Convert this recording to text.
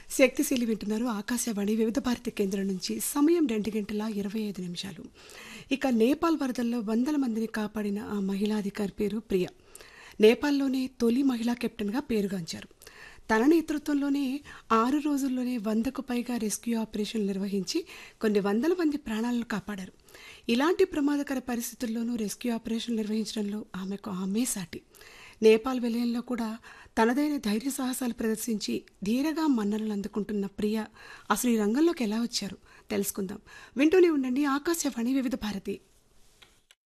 శక్తిశీలి వింటున్నారు ఆకాశవాణి వివిధ భారతి కేంద్రం నుంచి సమయం రెండు గంటల ఇరవై ఐదు నిమిషాలు ఇక నేపాల్ వరదల్లో వందల మందిని కాపాడిన ఆ మహిళా అధికారి పేరు ప్రియ నేపాల్లోనే తొలి మహిళా కెప్టెన్గా పేరుగాంచారు తన నేతృత్వంలోనే ఆరు రోజుల్లోనే వందకు పైగా రెస్క్యూ ఆపరేషన్లు నిర్వహించి కొన్ని వందల మంది ప్రాణాలను కాపాడారు ఇలాంటి ప్రమాదకర పరిస్థితుల్లోనూ రెస్క్యూ ఆపరేషన్లు నిర్వహించడంలో ఆమెకు ఆమె సాటి నేపాల్ విలయంలో కూడా తనదైన ధైర్య సాహసాలు ప్రదర్శించి ధీరగా మన్ననలు అందుకుంటున్న ప్రియ అసలు ఈ రంగంలోకి ఎలా వచ్చారు తెలుసుకుందాం వింటూనే ఉండండి ఆకాశవాణి వివిధ భారతి